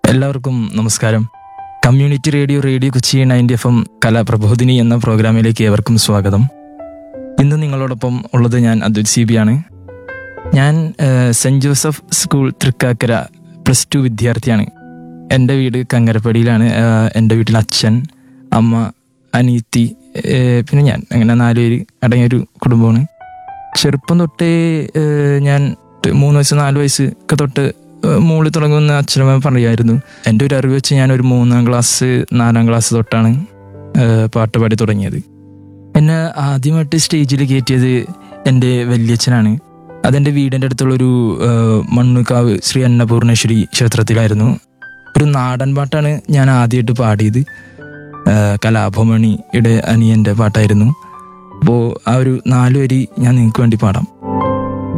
എല്ലാവർക്കും നമസ്കാരം community radio radio Kochi ninety F M Kalaprabodhini എന്ന പ്രോഗ്രാമിലേക്ക് ഏവർക്കും സ്വാഗതം ഇന്ന് നിങ്ങളോടൊപ്പം ഉള്ളത് ഞാൻ അദ്വൈത് സി ബി ആണ് ഞാൻ ഏഹ്, Saint Joseph school Thrikkakara plus two വിദ്യാർത്ഥിയാണ് എൻ്റെ വീട് കങ്കരപ്പടിയിലാണ് ഏഹ്, എൻ്റെ വീട്ടിൽ അച്ഛൻ അമ്മ അനീത്തി ഏഹ്, പിന്നെ ഞാൻ അങ്ങനെ നാലുപേര് അടങ്ങിയൊരു കുടുംബമാണ് ചെറുപ്പം തൊട്ടേ ഏഹ്, ഞാൻ ട്ട് മൂന്ന് വയസ്സ് നാല് വയസ്സ് ഒക്കെ തൊട്ട് ഏഹ്, മൂളി തുടങ്ങുന്ന അച്ഛനമ്മ പറയുമായിരുന്നു എൻ്റെ ഒരു അറിവ് വെച്ച് ഞാൻ ഒരു മൂന്നാം ക്ലാസ് നാലാം ക്ലാസ് തൊട്ടാണ് ഏഹ്, പാട്ട് പാടി തുടങ്ങിയത് എന്നെ ആദ്യമായിട്ട് സ്റ്റേജിൽ കയറ്റിയത് എൻ്റെ വല്യച്ഛനാണ് അതെൻ്റെ വീടിൻ്റെ അടുത്തുള്ളൊരു ഏഹ്, മണ്ണുകാവ് ശ്രീ അന്നപൂർണേശ്വരി ക്ഷേത്രത്തിലായിരുന്നു ഒരു നാടൻ പാട്ടാണ് ഞാൻ ആദ്യമായിട്ട് പാടിയത് ഏഹ്, കലാഭമണിയുടെ അനിയൻ്റെ പാട്ടായിരുന്നു അപ്പോൾ ആ ഒരു നാല് വരി ഞാൻ നിങ്ങൾക്ക് വേണ്ടി പാടാം